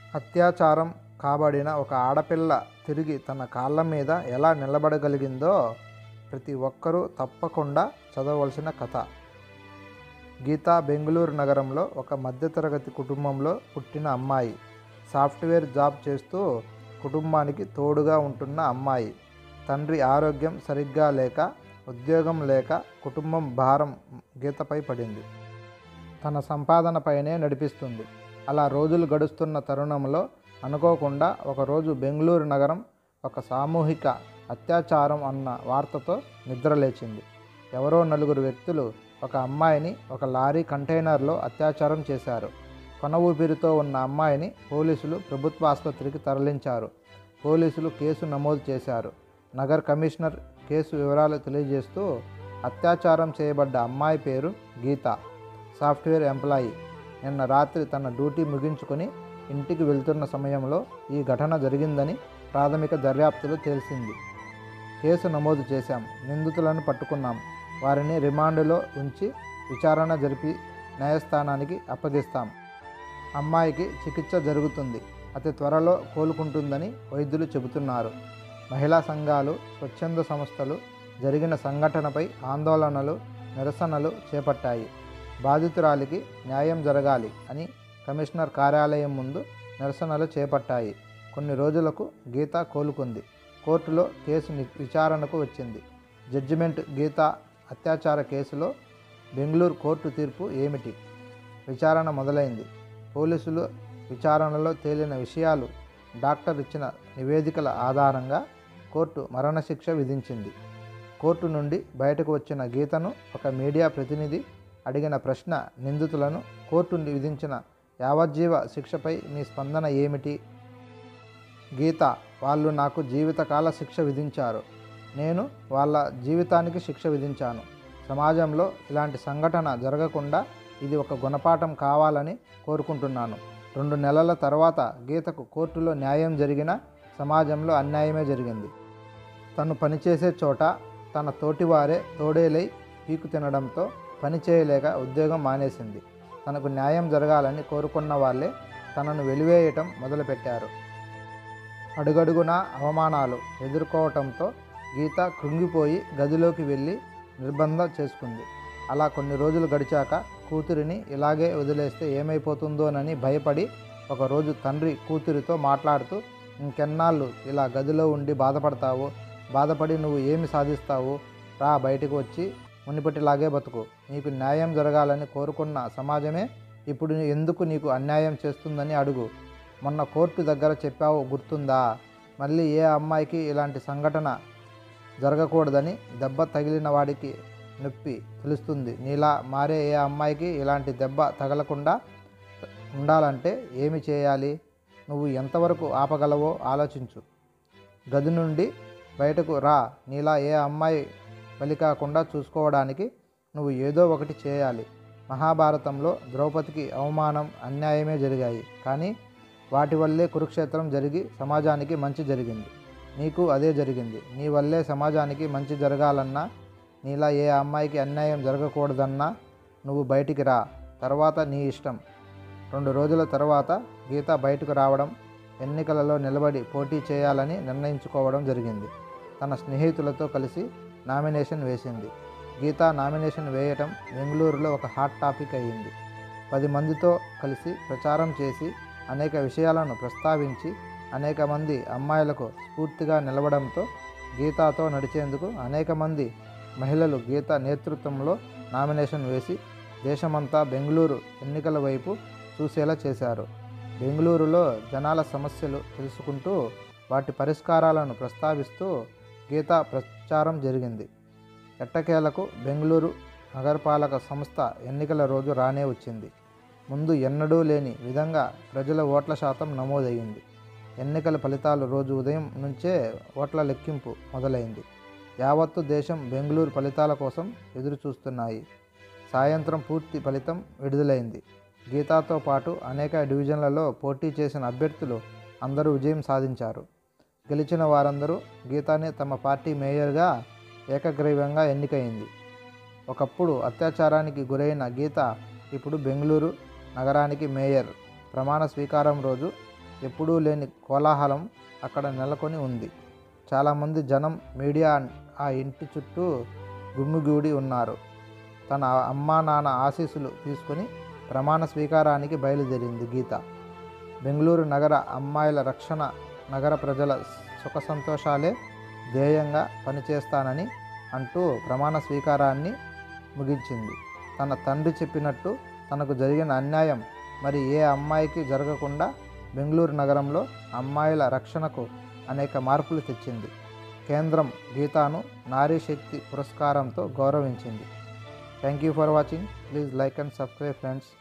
అత్యాచారం కాబడిన ఒక ఆడపిల్ల తిరిగి తన కాళ్ళ మీద ఎలా నిలబడగలిగిందో ప్రతి ఒక్కరూ తప్పకుండా చదవవలసిన కథ గీత బెంగళూరు నగరంలో ఒక మధ్యతరగతి కుటుంబంలో పుట్టిన అమ్మాయి సాఫ్ట్వేర్ జాబ్ చేస్తూ కుటుంబానికి తోడుగా ఉంటున్న అమ్మాయి తండ్రి ఆరోగ్యం సరిగ్గా లేక ఉద్యోగం లేక కుటుంబం భారం గీతపై పడింది తన సంపాదనపైనే నడిపిస్తుంది అలా రోజులు గడుస్తున్న తరుణంలో అనుకోకుండా ఒకరోజు బెంగళూరు నగరం ఒక సామూహిక అత్యాచారం అన్న వార్తతో నిద్రలేచింది ఎవరో నలుగురు వ్యక్తులు ఒక అమ్మాయిని ఒక లారీ కంటైనర్లో అత్యాచారం చేశారు కొన ఊపిరితో ఉన్న అమ్మాయిని పోలీసులు ప్రభుత్వ ఆసుపత్రికి తరలించారు పోలీసులు కేసు నమోదు చేశారు నగర్ కమిషనర్ కేసు వివరాలు తెలియజేస్తూ అత్యాచారం చేయబడ్డ అమ్మాయి పేరు గీత సాఫ్ట్వేర్ ఎంప్లాయీ నిన్న రాత్రి తన డ్యూటీ ముగించుకొని ఇంటికి వెళ్తున్న సమయంలో ఈ ఘటన జరిగిందని ప్రాథమిక దర్యాప్తులో తెలిసింది కేసు నమోదు చేశాం నిందితులను పట్టుకున్నాం వారిని రిమాండ్లో ఉంచి విచారణ జరిపి న్యాయస్థానానికి అప్పగిస్తాం అమ్మాయికి చికిత్స జరుగుతుంది అతి త్వరలో కోలుకుంటుందని వైద్యులు చెబుతున్నారు మహిళా సంఘాలు స్వచ్ఛంద సంస్థలు జరిగిన సంఘటనపై ఆందోళనలు నిరసనలు చేపట్టాయి బాధితురాలికి న్యాయం జరగాలి అని కమిషనర్ కార్యాలయం ముందు నిరసనలు చేపట్టాయి కొన్ని రోజులకు గీత కోలుకుంది కోర్టులో కేసు ని- విచారణకు వచ్చింది జడ్జిమెంట్ గీత అత్యాచార కేసులో బెంగళూరు కోర్టు తీర్పు ఏమిటి విచారణ మొదలైంది పోలీసులు విచారణలో తేలిన విషయాలు డాక్టర్ ఇచ్చిన నివేదికల ఆధారంగా కోర్టు మరణశిక్ష విధించింది కోర్టు నుండి బయటకు వచ్చిన గీతను ఒక మీడియా ప్రతినిధి అడిగిన ప్రశ్న నిందితులను కోర్టు విధించిన యావజ్జీవ శిక్షపై మీ స్పందన ఏమిటి గీత వాళ్ళు నాకు జీవితకాల శిక్ష విధించారు నేను వాళ్ళ జీవితానికి శిక్ష విధించాను సమాజంలో ఇలాంటి సంఘటన జరగకుండా ఇది ఒక గుణపాఠం కావాలని కోరుకుంటున్నాను రెండు నెలల తర్వాత గీతకు కోర్టులో న్యాయం జరిగిన సమాజంలో అన్యాయమే జరిగింది తను పనిచేసే చోట తన తోటివారే తోడేలై పీకు తినడంతో పని చేయలేక ఉద్యోగం మానేసింది తనకు న్యాయం జరగాలని కోరుకున్న వాళ్ళే తనను వెలివేయటం మొదలుపెట్టారు అడుగడుగునా అవమానాలు ఎదుర్కోవటంతో గీత కృంగిపోయి గదిలోకి వెళ్ళి నిర్బంధం చేసుకుంది అలా కొన్ని రోజులు గడిచాక కూతురిని ఇలాగే వదిలేస్తే ఏమైపోతుందోనని భయపడి ఒకరోజు తండ్రి కూతురితో మాట్లాడుతూ ఇంకెన్నాళ్ళు ఇలా గదిలో ఉండి బాధపడతావు బాధపడి నువ్వు ఏమి సాధిస్తావు రా బయటకు వచ్చి మునిపటిలాగే బతుకు నీకు న్యాయం జరగాలని కోరుకున్న సమాజమే ఇప్పుడు ఎందుకు నీకు అన్యాయం చేస్తుందని అడుగు మొన్న కోర్టు దగ్గర చెప్పావు గుర్తుందా మళ్ళీ ఏ అమ్మాయికి ఇలాంటి సంఘటన జరగకూడదని దెబ్బ తగిలిన వాడికి నొప్పి తెలుస్తుంది నీలా మారే ఏ అమ్మాయికి ఇలాంటి దెబ్బ తగలకుండా ఉండాలంటే ఏమి చేయాలి నువ్వు ఎంతవరకు ఆపగలవో ఆలోచించు గది నుండి బయటకు రా నీలా ఏ అమ్మాయి బలి కాకుండా చూసుకోవడానికి నువ్వు ఏదో ఒకటి చేయాలి మహాభారతంలో ద్రౌపదికి అవమానం అన్యాయమే జరిగాయి కానీ వాటి వల్లే కురుక్షేత్రం జరిగి సమాజానికి మంచి జరిగింది నీకు అదే జరిగింది నీ వల్లే సమాజానికి మంచి జరగాలన్నా నీలా ఏ అమ్మాయికి అన్యాయం జరగకూడదన్నా నువ్వు బయటికి రా తర్వాత నీ ఇష్టం రెండు రోజుల తర్వాత గీత బయటకు రావడం ఎన్నికలలో నిలబడి పోటీ చేయాలని నిర్ణయించుకోవడం జరిగింది తన స్నేహితులతో కలిసి నామినేషన్ వేసింది గీత నామినేషన్ వేయటం బెంగళూరులో ఒక హాట్ టాపిక్ అయ్యింది పది మందితో కలిసి ప్రచారం చేసి అనేక విషయాలను ప్రస్తావించి అనేక మంది అమ్మాయిలకు స్ఫూర్తిగా నిలవడంతో గీతాతో నడిచేందుకు అనేక మంది మహిళలు గీత నేతృత్వంలో నామినేషన్ వేసి దేశమంతా బెంగళూరు ఎన్నికల వైపు చూసేలా చేశారు బెంగళూరులో జనాల సమస్యలు తెలుసుకుంటూ వాటి పరిష్కారాలను ప్రస్తావిస్తూ గీత ప్రచారం జరిగింది ఎట్టకేలకు బెంగళూరు నగరపాలక సంస్థ ఎన్నికల రోజు రానే వచ్చింది ముందు ఎన్నడూ లేని విధంగా ప్రజల ఓట్ల శాతం నమోదయ్యింది ఎన్నికల ఫలితాలు రోజు ఉదయం నుంచే ఓట్ల లెక్కింపు మొదలైంది యావత్తు దేశం బెంగళూరు ఫలితాల కోసం ఎదురు చూస్తున్నాయి సాయంత్రం పూర్తి ఫలితం విడుదలైంది గీతాతో పాటు అనేక డివిజన్లలో పోటీ చేసిన అభ్యర్థులు అందరూ విజయం సాధించారు గెలిచిన వారందరూ గీతానే తమ పార్టీ మేయర్గా ఏకగ్రీవంగా ఎన్నికైంది ఒకప్పుడు అత్యాచారానికి గురైన గీత ఇప్పుడు బెంగళూరు నగరానికి మేయర్ ప్రమాణ స్వీకారం రోజు ఎప్పుడూ లేని కోలాహలం అక్కడ నెలకొని ఉంది చాలామంది జనం మీడియా ఆ ఇంటి చుట్టూ గుమ్మిగూడి ఉన్నారు తన అమ్మా నాన్న ఆశీస్సులు తీసుకుని ప్రమాణ స్వీకారానికి బయలుదేరింది గీత బెంగళూరు నగర అమ్మాయిల రక్షణ నగర ప్రజల సుఖ సంతోషాలే ధ్యేయంగా పనిచేస్తానని అంటూ ప్రమాణ స్వీకారాన్ని ముగించింది తన తండ్రి చెప్పినట్టు తనకు జరిగిన అన్యాయం మరి ఏ అమ్మాయికి జరగకుండా బెంగళూరు నగరంలో అమ్మాయిల రక్షణకు అనేక మార్పులు తెచ్చింది కేంద్రం గీతాను నారీ శక్తి పురస్కారంతో గౌరవించింది thank you for watching please like and subscribe friends